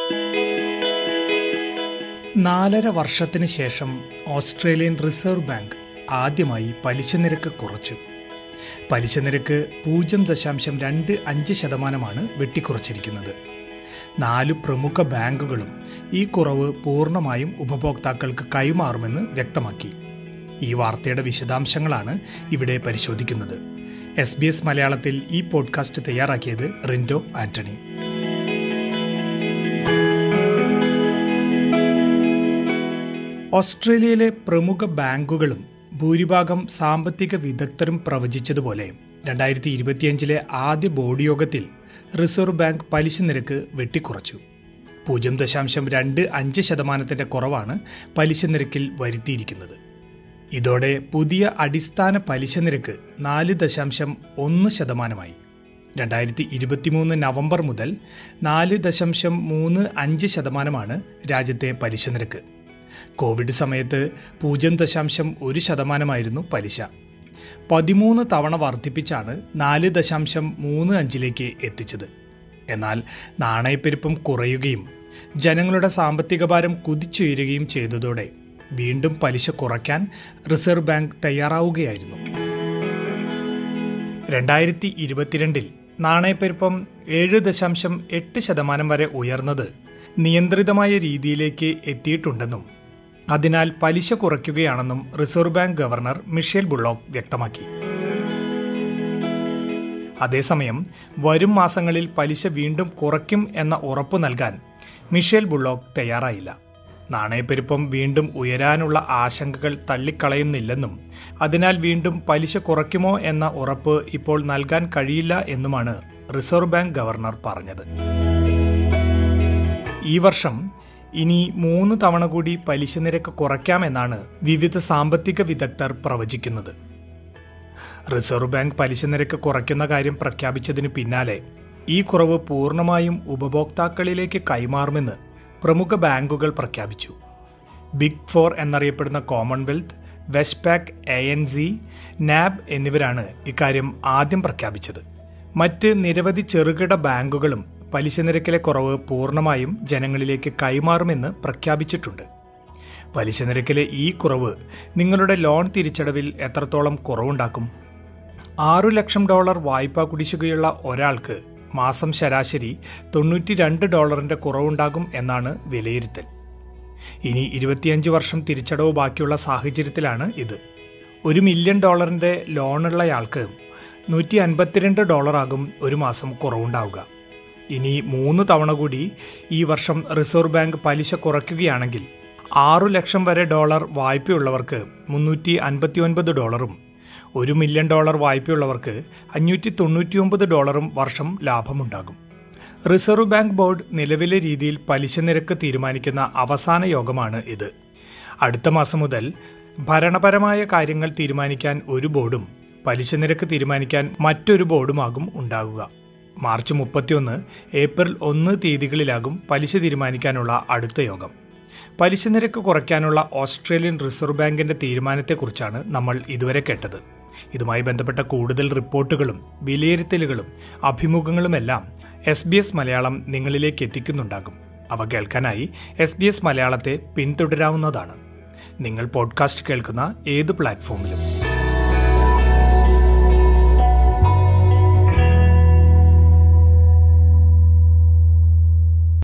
നാലര വർഷത്തിന് ശേഷം ഓസ്ട്രേലിയൻ റിസർവ് ബാങ്ക് ആദ്യമായി പലിശ നിരക്ക് കുറച്ചു പലിശ നിരക്ക് പൂജ്യം ദശാംശം രണ്ട് അഞ്ച് ശതമാനമാണ് വെട്ടിക്കുറച്ചിരിക്കുന്നത് നാല് പ്രമുഖ ബാങ്കുകളും ഈ കുറവ് പൂർണ്ണമായും ഉപഭോക്താക്കൾക്ക് കൈമാറുമെന്ന് വ്യക്തമാക്കി ഈ വാർത്തയുടെ വിശദാംശങ്ങളാണ് ഇവിടെ പരിശോധിക്കുന്നത് എസ് ബി എസ് മലയാളത്തിൽ ഈ പോഡ്കാസ്റ്റ് തയ്യാറാക്കിയത് റിൻഡോ ആന്റണി ഓസ്ട്രേലിയയിലെ പ്രമുഖ ബാങ്കുകളും ഭൂരിഭാഗം സാമ്പത്തിക വിദഗ്ധരും പ്രവചിച്ചതുപോലെ രണ്ടായിരത്തി ഇരുപത്തിയഞ്ചിലെ ആദ്യ ബോർഡ് യോഗത്തിൽ റിസർവ് ബാങ്ക് പലിശ നിരക്ക് വെട്ടിക്കുറച്ചു പൂജ്യം ദശാംശം രണ്ട് അഞ്ച് ശതമാനത്തിന്റെ കുറവാണ് പലിശ നിരക്കിൽ വരുത്തിയിരിക്കുന്നത് ഇതോടെ പുതിയ അടിസ്ഥാന പലിശ നിരക്ക് നാല് ദശാംശം ഒന്ന് ശതമാനമായി രണ്ടായിരത്തി ഇരുപത്തിമൂന്ന് നവംബർ മുതൽ നാല് ദശാംശം മൂന്ന് അഞ്ച് ശതമാനമാണ് രാജ്യത്തെ പലിശ നിരക്ക് കോവിഡ് സമയത്ത് പൂജ്യം ദശാംശം ഒരു ശതമാനമായിരുന്നു പലിശ പതിമൂന്ന് തവണ വർദ്ധിപ്പിച്ചാണ് നാല് ദശാംശം മൂന്ന് അഞ്ചിലേക്ക് എത്തിച്ചത് എന്നാൽ നാണയപ്പെരുപ്പം കുറയുകയും ജനങ്ങളുടെ സാമ്പത്തിക ഭാരം കുതിച്ചുയരുകയും ചെയ്തതോടെ വീണ്ടും പലിശ കുറയ്ക്കാൻ റിസർവ് ബാങ്ക് തയ്യാറാവുകയായിരുന്നു രണ്ടായിരത്തി ഇരുപത്തിരണ്ടിൽ നാണയപ്പെരുപ്പം ഏഴ് ദശാംശം എട്ട് ശതമാനം വരെ ഉയർന്നത് നിയന്ത്രിതമായ രീതിയിലേക്ക് എത്തിയിട്ടുണ്ടെന്നും അതിനാൽ പലിശ കുറയ്ക്കുകയാണെന്നും reserve bank governor Michele Bullock വ്യക്തമാക്കി അതേസമയം വരും മാസങ്ങളിൽ പലിശ വീണ്ടും കുറയ്ക്കും എന്ന ഉറപ്പ് നൽകാൻ മിഷേൽ ബുള്ളോക്ക് തയ്യാറായില്ല നാണയപ്പെരുപ്പം വീണ്ടും ഉയരാനുള്ള ആശങ്കകൾ തള്ളിക്കളയുന്നില്ലെന്നും അതിനാൽ വീണ്ടും പലിശ കുറയ്ക്കുമോ എന്ന ഉറപ്പ് ഇപ്പോൾ നൽകാൻ കഴിയില്ല എന്നുമാണ് റിസർവ് ബാങ്ക് ഗവർണർ പറഞ്ഞത് ഈ വർഷം ഇനി മൂന്ന് തവണ കൂടി പലിശ നിരക്ക് കുറയ്ക്കാമെന്നാണ് വിവിധ സാമ്പത്തിക വിദഗ്ധർ പ്രവചിക്കുന്നത് റിസർവ് ബാങ്ക് പലിശ നിരക്ക് കുറയ്ക്കുന്ന കാര്യം പ്രഖ്യാപിച്ചതിന് പിന്നാലെ ഈ കുറവ് പൂർണ്ണമായും ഉപഭോക്താക്കളിലേക്ക് കൈമാറുമെന്ന് പ്രമുഖ ബാങ്കുകൾ പ്രഖ്യാപിച്ചു ബിഗ് ഫോർ എന്നറിയപ്പെടുന്ന Commonwealth Westpac A N Z NAB എന്നിവരാണ് ഇക്കാര്യം ആദ്യം പ്രഖ്യാപിച്ചത് മറ്റ് നിരവധി ചെറുകിട ബാങ്കുകളും പലിശ നിരക്കിലെ കുറവ് പൂർണ്ണമായും ജനങ്ങളിലേക്ക് കൈമാറുമെന്ന് പ്രഖ്യാപിച്ചിട്ടുണ്ട് പലിശ നിരക്കിലെ ഈ കുറവ് നിങ്ങളുടെ ലോൺ തിരിച്ചടവിൽ എത്രത്തോളം കുറവുണ്ടാക്കും ആറു ലക്ഷം ഡോളർ വായ്പാ കുടിശ്ശികയുള്ള ഒരാൾക്ക് മാസം ശരാശരി തൊണ്ണൂറ്റി രണ്ട് ഡോളറിന്റെ കുറവുണ്ടാകും എന്നാണ് വിലയിരുത്തൽ ഇനി ഇരുപത്തിയഞ്ച് വർഷം തിരിച്ചടവ് ബാക്കിയുള്ള സാഹചര്യത്തിലാണ് ഇത് ഒരു മില്യൺ ഡോളറിന്റെ ലോണുള്ളയാൾക്ക് നൂറ്റി അൻപത്തിരണ്ട് ഡോളറാകും ഒരു മാസം കുറവുണ്ടാവുക ഇനി മൂന്ന് തവണ കൂടി ഈ വർഷം റിസർവ് ബാങ്ക് പലിശ കുറയ്ക്കുകയാണെങ്കിൽ ആറു ലക്ഷം വരെ ഡോളർ വായ്പയുള്ളവർക്ക് മുന്നൂറ്റി അൻപത്തി ഒൻപത് ഡോളറും ഒരു മില്യൺ ഡോളർ വായ്പയുള്ളവർക്ക് അഞ്ഞൂറ്റി തൊണ്ണൂറ്റിയൊമ്പത് ഡോളറും വർഷം ലാഭമുണ്ടാകും റിസർവ് ബാങ്ക് ബോർഡ് നിലവിലെ രീതിയിൽ പലിശ നിരക്ക് തീരുമാനിക്കുന്ന അവസാന യോഗമാണ് ഇത് അടുത്ത മാസം മുതൽ ഭരണപരമായ കാര്യങ്ങൾ തീരുമാനിക്കാൻ ഒരു ബോർഡും പലിശ നിരക്ക് തീരുമാനിക്കാൻ മറ്റൊരു ബോർഡുമാകും ഉണ്ടാകുക മാർച്ച് മുപ്പത്തിയൊന്ന് ഏപ്രിൽ ഒന്ന് തീയതികളിലാകും പലിശ തീരുമാനിക്കാനുള്ള അടുത്ത യോഗം പലിശ നിരക്ക് കുറയ്ക്കാനുള്ള ഓസ്ട്രേലിയൻ റിസർവ് ബാങ്കിന്റെ തീരുമാനത്തെക്കുറിച്ചാണ് നമ്മൾ ഇതുവരെ കേട്ടത് ഇതുമായി ബന്ധപ്പെട്ട കൂടുതൽ റിപ്പോർട്ടുകളും വിലയിരുത്തലുകളും അഭിമുഖങ്ങളുമെല്ലാം എസ് ബി എസ് മലയാളം നിങ്ങളിലേക്ക് എത്തിക്കുന്നുണ്ടാകും അവ കേൾക്കാനായി എസ് ബി എസ് മലയാളത്തെ പിന്തുടരാവുന്നതാണ് നിങ്ങൾ പോഡ്കാസ്റ്റ് കേൾക്കുന്ന ഏത് പ്ലാറ്റ്ഫോമിലും